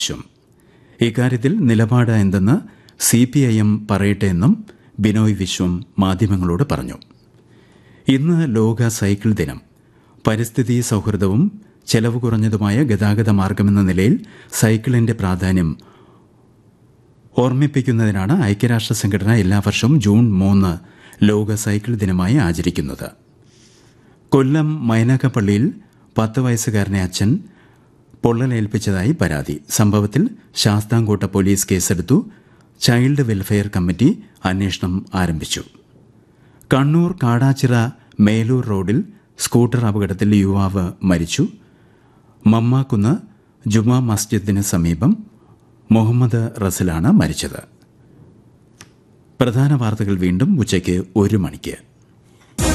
വിശ്വം ഇക്കാര്യത്തിൽ നിലപാട് എന്തെന്ന് സി പി ഐ എം പറയട്ടെ എന്നും ബിനോയ് വിശ്വം മാധ്യമങ്ങളോട് പറഞ്ഞു ഇന്ന് ലോക സൈക്കിൾ ദിനം പരിസ്ഥിതി സൗഹൃദവും ചെലവ് കുറഞ്ഞതുമായ ഗതാഗത മാർഗമെന്ന നിലയിൽ സൈക്കിളിന്റെ പ്രാധാന്യം ഓർമ്മിപ്പിക്കുന്നതിനാണ് ഐക്യരാഷ്ട്ര സംഘടന എല്ലാ വർഷവും ജൂൺ മൂന്ന് ലോക സൈക്കിൾ ദിനമായി ആചരിക്കുന്നത് കൊല്ലം മൈനാക്കപ്പള്ളിയിൽ പത്ത് വയസ്സുകാരനെ അച്ഛൻ പൊള്ളലേൽപ്പിച്ചതായി പരാതി സംഭവത്തിൽ ശാസ്താംകോട്ട പോലീസ് കേസെടുത്തു ചൈൽഡ് വെൽഫെയർ കമ്മിറ്റി അന്വേഷണം ആരംഭിച്ചു കണ്ണൂർ കാടാച്ചിറ മേലൂർ റോഡിൽ സ്കൂട്ടർ അപകടത്തിൽ യുവാവ് മരിച്ചു മമ്മാക്കുന്ന് ജുമാ മസ്ജിദിന് സമീപം മുഹമ്മദ് റസലാണ് മരിച്ചത് പ്രധാന വാർത്തകൾ വീണ്ടും ഉച്ചയ്ക്ക് ഒരു മണിക്ക്